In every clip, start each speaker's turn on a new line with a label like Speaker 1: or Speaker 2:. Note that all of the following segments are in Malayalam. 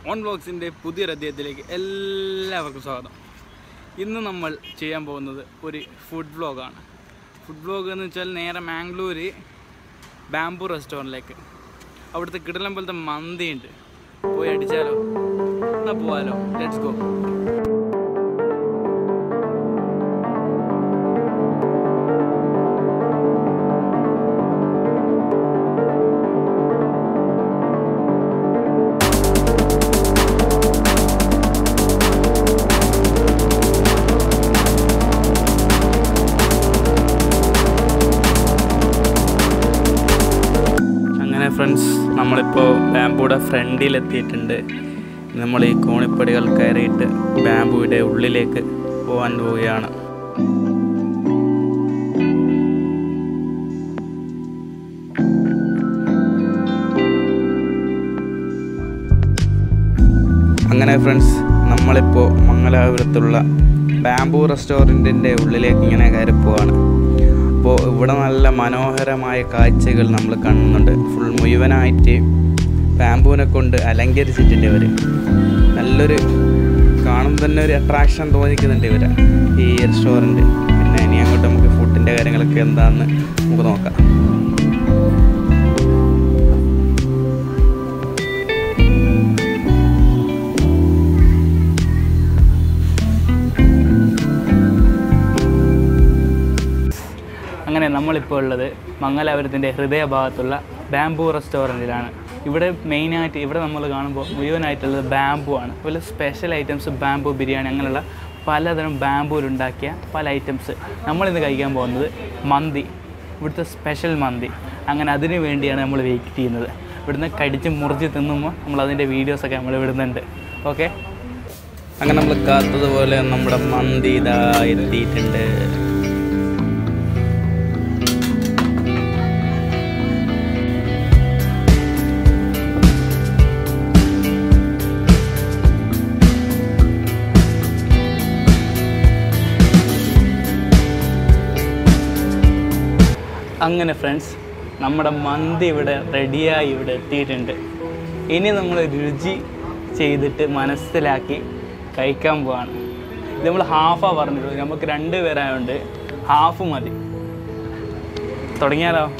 Speaker 1: ഓൺ വ്ളോഗ്സിൻ്റെ പുതിയൊരു അധ്യായത്തിലേക്ക് എല്ലാവർക്കും സ്വാഗതം ഇന്ന് നമ്മൾ ചെയ്യാൻ പോകുന്നത് ഒരു ഫുഡ് വ്ളോഗാണ് ഫുഡ് വ്ളോഗ് എന്ന് വെച്ചാൽ നേരെ മാംഗ്ലൂർ ബാംബു റെസ്റ്റോറൻറ്റിലേക്ക് അവിടുത്തെ കിടലം പോലത്തെ മന്തിയുണ്ട് പോയി അടിച്ചാലോ എന്നാൽ പോവാലോ ലെറ്റ്സ് ഗോ അങ്ങനെ ഫ്രണ്ട്സ് നമ്മളിപ്പോൾ ബാംബുയുടെ ഫ്രണ്ടിലെത്തിയിട്ടുണ്ട് നമ്മൾ ഈ കോണിപ്പടികൾ കയറിയിട്ട് ബാംബുയുടെ ഉള്ളിലേക്ക് പോകാൻ പോവുകയാണ് അങ്ങനെ ഫ്രണ്ട്സ് നമ്മളിപ്പോൾ മംഗലാപുരത്തുള്ള ബാംബു റെസ്റ്റോറൻറ്റിൻ്റെ ഉള്ളിലേക്ക് ഇങ്ങനെ കയറി പോവാണ് അപ്പോൾ ഇവിടെ നല്ല മനോഹരമായ കാഴ്ചകൾ നമ്മൾ കാണുന്നുണ്ട് ഫുൾ മുഴുവനായിട്ട് ബാംബുവിനെ കൊണ്ട് അലങ്കരിച്ചിട്ടുണ്ട് ഇവർ നല്ലൊരു കാണുമ്പോൾ തന്നെ ഒരു അട്രാക്ഷൻ തോന്നിക്കുന്നുണ്ട് ഇവർ ഈ റെസ്റ്റോറൻറ്റ് പിന്നെ ഇനി അങ്ങോട്ട് നമുക്ക് ഫുഡിൻ്റെ കാര്യങ്ങളൊക്കെ എന്താണെന്ന് നമുക്ക് നോക്കാം അങ്ങനെ നമ്മളിപ്പോൾ ഉള്ളത് മംഗലാപുരത്തിൻ്റെ ഹൃദയഭാഗത്തുള്ള ബാംബു റെസ്റ്റോറൻറ്റിലാണ് ഇവിടെ മെയിനായിട്ട് ഇവിടെ നമ്മൾ കാണുമ്പോൾ മുഴുവനായിട്ടുള്ളത് ബാംബു ആണ് അതുപോലെ സ്പെഷ്യൽ ഐറ്റംസ് ബാംബു ബിരിയാണി അങ്ങനെയുള്ള പലതരം ബാംബുവിലുണ്ടാക്കിയ പല ഐറ്റംസ് നമ്മളിന്ന് കഴിക്കാൻ പോകുന്നത് മന്തി ഇവിടുത്തെ സ്പെഷ്യൽ മന്തി അങ്ങനെ അതിനു വേണ്ടിയാണ് നമ്മൾ വെയിറ്റ് ചെയ്യുന്നത് ഇവിടുന്ന് കടിച്ച് മുറിച്ച് തിന്നുമ്പോൾ നമ്മൾ അതിൻ്റെ വീഡിയോസൊക്കെ നമ്മൾ വിടുന്നുണ്ട് ഓക്കെ അങ്ങനെ നമ്മൾ കാത്തതുപോലെ നമ്മുടെ മന്തി ഇതാ എത്തിയിട്ടുണ്ട് അങ്ങനെ ഫ്രണ്ട്സ് നമ്മുടെ മന്തി ഇവിടെ റെഡിയായി ഇവിടെ എത്തിയിട്ടുണ്ട് ഇനി നമ്മൾ രുചി ചെയ്തിട്ട് മനസ്സിലാക്കി കഴിക്കാൻ പോവാണ് ഇത് നമ്മൾ ഹാഫാണ് പറഞ്ഞിട്ടുള്ളൂ നമുക്ക് രണ്ട് പേരായതുകൊണ്ട് ഹാഫ് മതി തുടങ്ങിയാലോ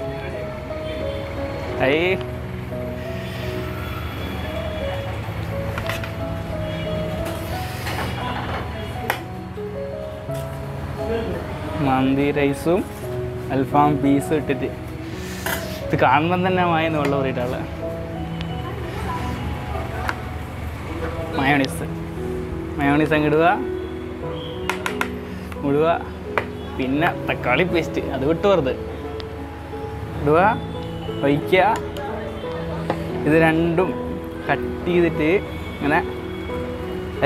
Speaker 1: ഐ മന്തി റൈസും അൽഫാം പീസ് ഇട്ടിട്ട് ഇത് കാണുമ്പം തന്നെ വായന്ന് വെള്ളം ഊറിയിട്ടുള്ള മയോണീസ് മയോണീസ് അങ്ങ് ഇടുക ഇടുക പിന്നെ തക്കാളി പേസ്റ്റ് അത് വിട്ട് വെറുതെ ഇടുക ഒഴിക്കുക ഇത് രണ്ടും കട്ട് ചെയ്തിട്ട് ഇങ്ങനെ ഐ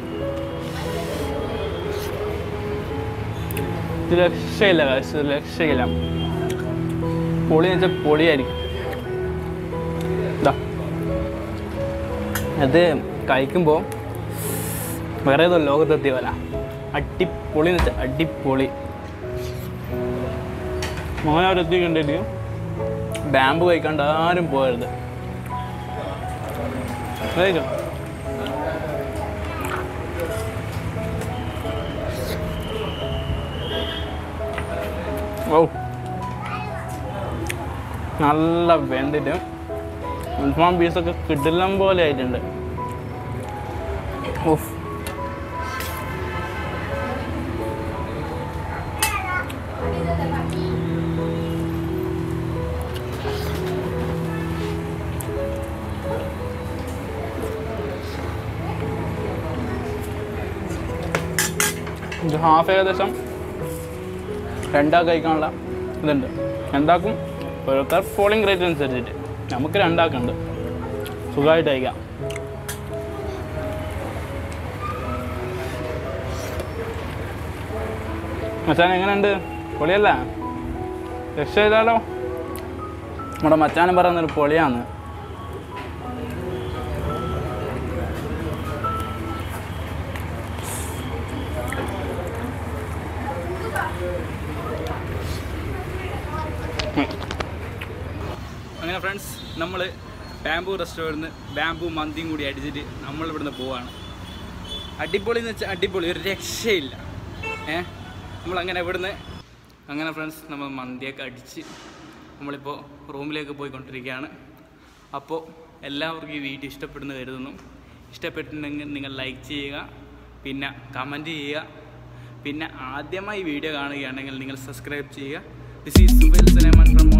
Speaker 1: ഇത് രക്ഷയില്ല guys, ഇത് രക്ഷയില്ല പൊളി എന്ന് വെച്ചാൽ പൊളിയായിരിക്കും ഇതാ അത് കഴിക്കുമ്പോൾ വേറെ ഏതോ ലോകത്തെത്തിയ പോലെ അടിപൊളി എന്ന് വെച്ചാൽ അടിപൊളി മോനവരെത്തി കണ്ടിട്ട് ബാമ്പ് കഴിക്കാണ്ട് ആരും പോകരുത് കഴിക്കാം ഓ നല്ല വെന്തിട്ട് അൽഫാം പീസൊക്കെ കിടിലം പോലെ ആയിട്ടുണ്ട് ഓഫ് ഇത് ഹാഫ് ഏകദേശം രണ്ടാ കഴിക്കാനുള്ള ഇതുണ്ട് രണ്ടാക്കും ഓരോരുത്തർ ഫോളിങ് റേറ്റ് അനുസരിച്ചിട്ട് നമുക്ക് രണ്ടാക്കുണ്ട് സുഖമായിട്ട് കഴിക്കാം മച്ചാൻ എങ്ങനെയുണ്ട് പൊളിയല്ല രക്ഷ ചെയ്താലോ നമ്മുടെ മച്ചാനും പറയുന്നൊരു പൊളിയാന്ന് അങ്ങനെ ഫ്രണ്ട്സ് നമ്മൾ ബാംബു റെസ്റ്റോറൻറ്റിൽ നിന്ന് ബാംബു മന്തിയും കൂടി അടിച്ചിട്ട് നമ്മൾ ഇവിടുന്ന് പോവാണ് അടിപൊളി എന്ന് വെച്ചാൽ അടിപൊളി ഒരു രക്ഷയില്ല ഏ നമ്മളങ്ങനെ ഇവിടുന്ന് അങ്ങനെ ഫ്രണ്ട്സ് നമ്മൾ മന്തിയൊക്കെ അടിച്ച് നമ്മളിപ്പോൾ റൂമിലേക്ക് പോയിക്കൊണ്ടിരിക്കുകയാണ് അപ്പോൾ എല്ലാവർക്കും ഈ വീഡിയോ ഇഷ്ടപ്പെടുന്നു കരുതുന്നു ഇഷ്ടപ്പെട്ടിട്ടുണ്ടെങ്കിൽ നിങ്ങൾ ലൈക്ക് ചെയ്യുക പിന്നെ കമൻറ്റ് ചെയ്യുക പിന്നെ ആദ്യമായി വീഡിയോ കാണുകയാണെങ്കിൽ നിങ്ങൾ സബ്സ്ക്രൈബ് ചെയ്യുക this is Subail Sulaiman from